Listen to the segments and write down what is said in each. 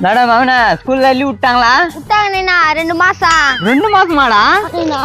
Madam அவன ஸ்கூல்ல leave விட்டாங்களா விட்டாங்க நைனா ரெண்டு மாசம் ரெண்டு மாசமாடா நைனா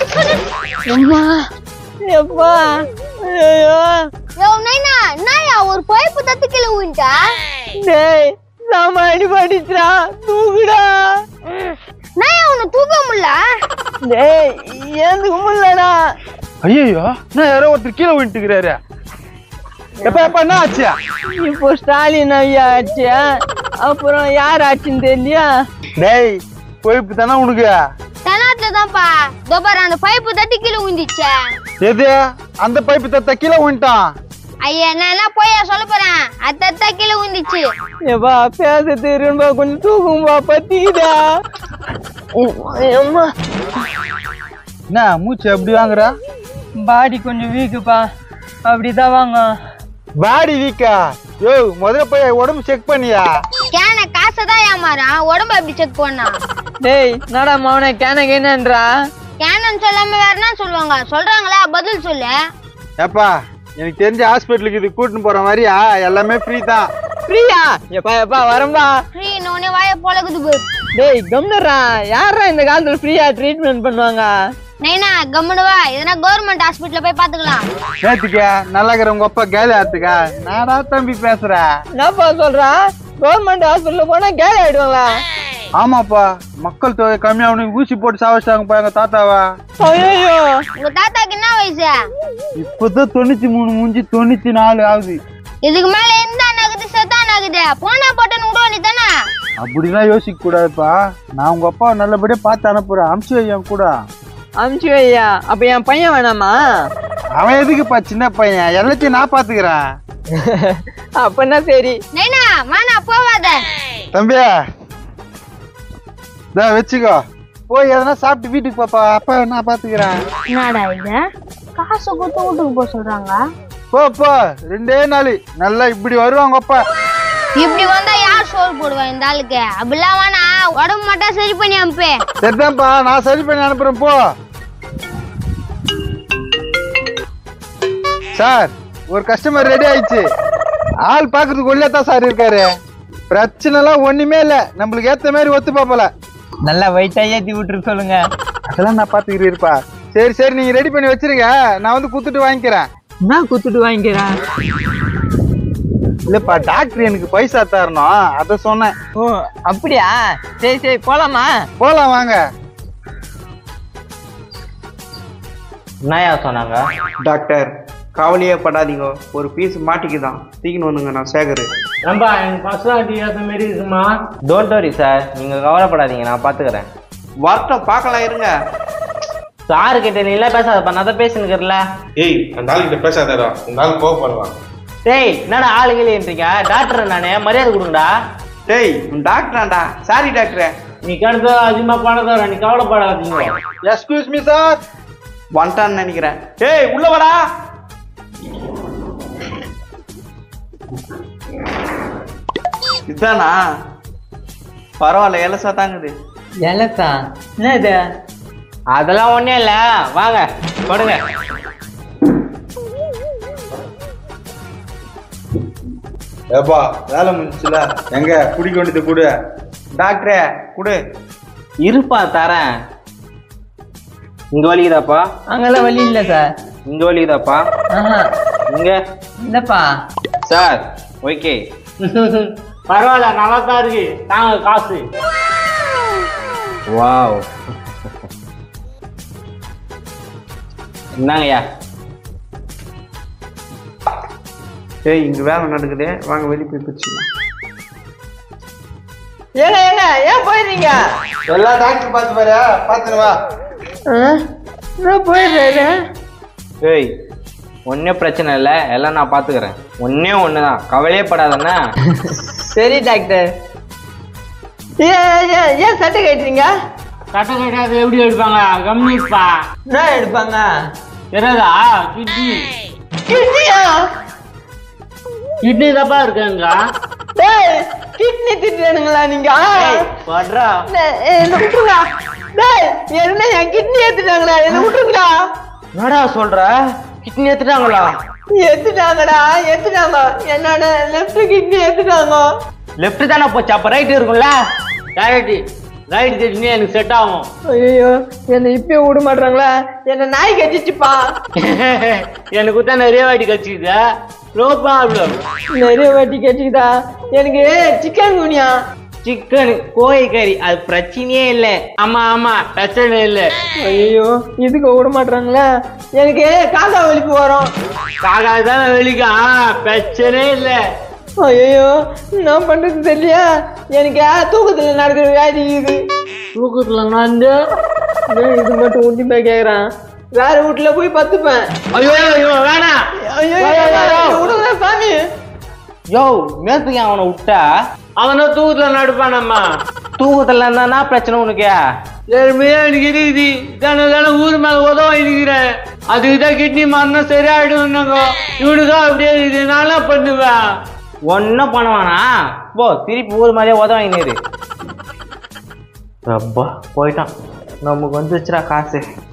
அம்மா எப்பா ஐயோ யோ நைனா என்னயா ஒரு பைப்பு தத்து கீழே விழுந்துட்டா டேய் நாம அடி படிச்சா தூக்குடா நையா உன்னை தூக்க முடியல டேய் ஏந்துக்க முடியலடா ஐயோ நான் யாரோ ஒருத்தர் கீழே விட்டுக்கிறாரு எப்ப எப்ப என்ன ஆச்சு இப்போ ஸ்டாலின் ஐயா ஆச்சு அப்புறம் யார் ஆச்சுன்னு தெரியலையா டேய் கொழுப்பு தானே உனக்கு தெனாத்துல தான்ப்பா இதோ பாரு அந்த பைப்பு தட்டி கீழே விழுந்துச்சே எது அந்த பைப்பு தத்த கீழே விட்டான் ஐயா நான் என்ன போயா சொல்ல போறேன் அது தத்தா கீழே விழுந்துச்சு ஏப்பா பேச தெரியும்பா கொஞ்சம் தூக்கும்பா பத்திக்குதா அம்மா என்ன மூச்சு எப்படி வாங்குற பாடி கொஞ்சம் வீக்குப்பா அப்படிதான் வாங்க பாடி வீக்கா யோ முதல்ல போய் உடம்பு செக் பண்ணியா கேன காசை தான் ஏமாறான் உடம்ப எப்படி செக் பண்ணா டேய் நடா மவனே கேனக்கு என்னன்றா கேனன்னு சொல்லாம வேற என்ன சொல்லுவாங்க சொல்றாங்களா பதில் சொல்லு ஏப்பா எனக்கு தெரிஞ்ச ஹாஸ்பிட்டலுக்கு இது கூட்டின்னு போற மாதிரியா எல்லாமே ஃப்ரீ தான் பிரியா எப்பா எப்பா வரம்பா ஃப்ரீ நோனே வாய போலக்குது போய் டேய் கம்னரா யாரா இந்த காலத்துல ஃப்ரீயா ட்ரீட்மெண்ட் பண்ணுவாங்க நைனா கம்முனு வா எதனா கவர்மெண்ட் ஹாஸ்பிட்டல்ல போய் பாத்துக்கலாம் நேத்துக்க நல்லா இருக்கிற உங்க அப்பா கேலி ஆத்துக்கா நாடா தம்பி பேசுற என்னப்பா சொல்றா கவர்மெண்ட் ஹாஸ்பிட்டல்ல போனா கேலி ஆயிடுவாங்களா ஆமாப்பா மக்கள் தொகை கம்மியாகணும் ஊசி போட்டு சாவச்சிட்டாங்கப்பா எங்க தாத்தாவா ஐயோ உங்க தாத்தாக்கு என்ன வயசு இப்பதான் தொண்ணூத்தி மூணு முடிஞ்சு தொண்ணூத்தி நாலு ஆகுது இதுக்கு மேல எந்த நகுது செத்தா நகுது போனா போட்டேன்னு விட வேண்டியதானே அப்படிலாம் யோசிக்க கூடாதுப்பா நான் உங்க அப்பா நல்லபடியா பார்த்து அனுப்புறேன் அனுப்பிச்சு வை என் கூட அமுச்சு வையா அப்ப என் பையன் வேணாமா அவன் எதுக்குப்பா சின்ன பையன் எல்லாத்தையும் நான் பாத்துக்கிறேன் அப்பன்னா சரி நைனா வேணா போவாத தம்பியா இதோ வச்சுக்கோ போய் எதனா சாப்பிட்டு வீட்டுக்கு பாப்பா அப்பா நான் பாத்துக்கிறேன் என்னடா இது காசு கொடுத்து வீட்டுக்கு போக சொல்றாங்க போ போ ரெண்டே நாள் நல்லா இப்படி வருவாங்க அப்பா இப்படி வந்தா யார் சோறு போடுவா இந்த ஆளுக்கு அப்படிலாம் வேணா உடம்பு மட்டும் சரி பண்ணி அனுப்பு சரிதான்ப்பா நான் சரி பண்ணி அனுப்புறேன் போ சார் ஒரு கஸ்டமர் ரெடி ஆயிடுச்சு ஆள் பாக்குறதுக்கு உள்ளே தான் சார் இருக்காரு பிரச்சனைலாம் ஒண்ணுமே இல்ல நம்மளுக்கு ஏத்த மாதிரி ஒத்து பாப்பல நல்லா வெயிட்டா ஏத்தி விட்டுரு சொல்லுங்க அதெல்லாம் நான் பாத்துக்கிறேன் இருப்பா சரி சரி நீங்க ரெடி பண்ணி வச்சிருங்க நான் வந்து குத்துட்டு வாங்கிக்கிறேன் என்ன குத்துட்டு வாங்கிக்கிறேன் இல்லப்பா டாக்டர் எனக்கு பைசா தரணும் அத சொன்னேன் ஓ அப்படியா சரி சரி போலாமா போலாம் வாங்க என்னயா சொன்னாங்க டாக்டர் கவலையே படாதீங்க ஒரு பீஸ் மாட்டிக்குதான் தூக்கின்னு வந்துங்க நான் சேகரு நம்பா எனக்கு பர்சனாலிட்டி ஏற்ற மாரி இருக்குமா டோன்ட் வரி சார் நீங்கள் கவலைப்படாதீங்க நான் பார்த்துக்கிறேன் வரட்டும் பார்க்கலாம் இருங்க சாரு கிட்ட நீ எல்லாம் பேசாதப்பா நான் தான் பேசினுக்கிறல ஏய் அந்த ஆளுகிட்ட பேசாதடா இந்த ஆள் கோவப்படுவான் டேய் என்னடா ஆளு கீழேன்றீங்க டாக்டர் நானே மரியாதை கொடுங்கடா டேய் உன் டாக்டராண்டா சாரி டாக்டரே நீ கிடந்த அதிகமாக பணம் தர நீ கவலைப்படாதீங்க எக்ஸ்கியூஸ் மீ சார் வந்துட்டான்னு நினைக்கிறேன் டேய் உள்ள வாடா இதுதானா பரவாயில்ல எலசா தாங்குது எலக்கா என்ன இது அதெல்லாம் ஒன்றும் இல்லை வாங்க கொடுங்க ஏப்பா வேலை முடிஞ்சுல எங்க குடிக்க வேண்டியது கொடு டாக்டரே குடு இருப்பா தரேன் இங்க வலிக்குதாப்பா அங்கெல்லாம் வழி இல்ல சார் இங்க வலிக்குதாப்பா ஆஹா இங்க இல்லப்பா சார் ஓகே பரவாயில்ல நல்லா தான் இருக்கு தாங்க காசு வாவ் என்னங்கய்யா டேய் இங்க வேலை நடக்குது வாங்க வெளியே போய் பிடிச்சிக்கலாம் ஏங்க ஏங்க ஏன் போயிடுறீங்க எல்லா டாக்டர் பார்த்து பாரு பார்த்துட்டு வா நான் போயிடுறேன் ஏய் ஒன்றும் பிரச்சனை இல்லை எல்லாம் நான் பார்த்துக்கிறேன் ஒன்றே ஒன்று தான் கவலையே படாதண்ணா சரி டாக்டர் ஏன் ஏன் ஏன் சட்டை கட்டுறீங்க கட்ட கட்டாது எப்படி எடுப்பாங்க கம்மிப்பா என்ன எடுப்பாங்க தெரியாதா கிட்னி கிட்னியா கிட்னி தப்பா இருக்குங்க டேய் கிட்னி திட்டுறானுங்களா நீங்க பட்றா டேய், என்ன விட்டுருங்க டேய் என்ன என் கிட்னி ஏத்துட்டாங்களா என்ன விட்டுருங்களா என்னடா சொல்ற கிட்னி எடுத்துட்டாங்களா ஏத்துட்டாங்கடா ஏத்துட்டாங்க என்னோட லெஃப்ட் கிட்னி ஏத்துட்டாங்க லெஃப்ட் தானே போச்சு அப்ப ரைட் இருக்கும்ல கரெக்ட் ரைட் தெரிஞ்சு எனக்கு செட் ஆகும் ஐயோ என்னை இப்பயே விட மாட்டாங்களா என்ன நாய் கடிச்சிச்சுப்பா எனக்கு தான் நிறைய வாட்டி கட்சிக்குது நோ ப்ராப்ளம் நிறைய வாட்டி கடிச்சுக்குதா எனக்கு சிக்கன் குனியா சிக்கன் கோழிக்கறி அது பிரச்சனையே இல்லை ஆமா ஆமா பிரச்சனை இல்லை ஐயோ இதுக்கு விட மாட்டாங்களா எனக்கு காக்கா வலிப்பு வரும் காக்கா தானே வெளிக்கா பிரச்சனை இல்லை ஐயோ நான் பண்றது தெரியலையா எனக்கு தூக்கத்துல நடக்கிற வியாதி இது தூக்கத்துல நடந்து ஏன் இது மட்டும் உண்டிப்பா கேக்குறான் வேற வீட்டுல போய் பத்துப்பேன் ஐயோ ஐயோ வேணாம் ஐயோ ஐயோ, ஐயோ, ஐயோ. விடுங்க சாமி யோ நேத்துக்கு அவனை விட்டா அவனை தூக்கத்துல நடுப்பானம்மா தூக்கத்துல இருந்தா பிரச்சனை உனக்கு ஏழ்மையா எனக்கு இருக்குது தானே தானே ஊர் மேல உதவ இருக்கிறேன் அதுக்கு தான் கிட்னி மரணம் சரியாயிடும்னாங்க இவனுக்கா அப்படியே இது நான் என்ன பண்ணுவேன் ஒன்னும் பண்ணுவானா போ திருப்பி ஊர் மாதிரியே உதவ வாங்கினீரு அப்பா போயிட்டான் நமக்கு வந்துச்சுடா காசு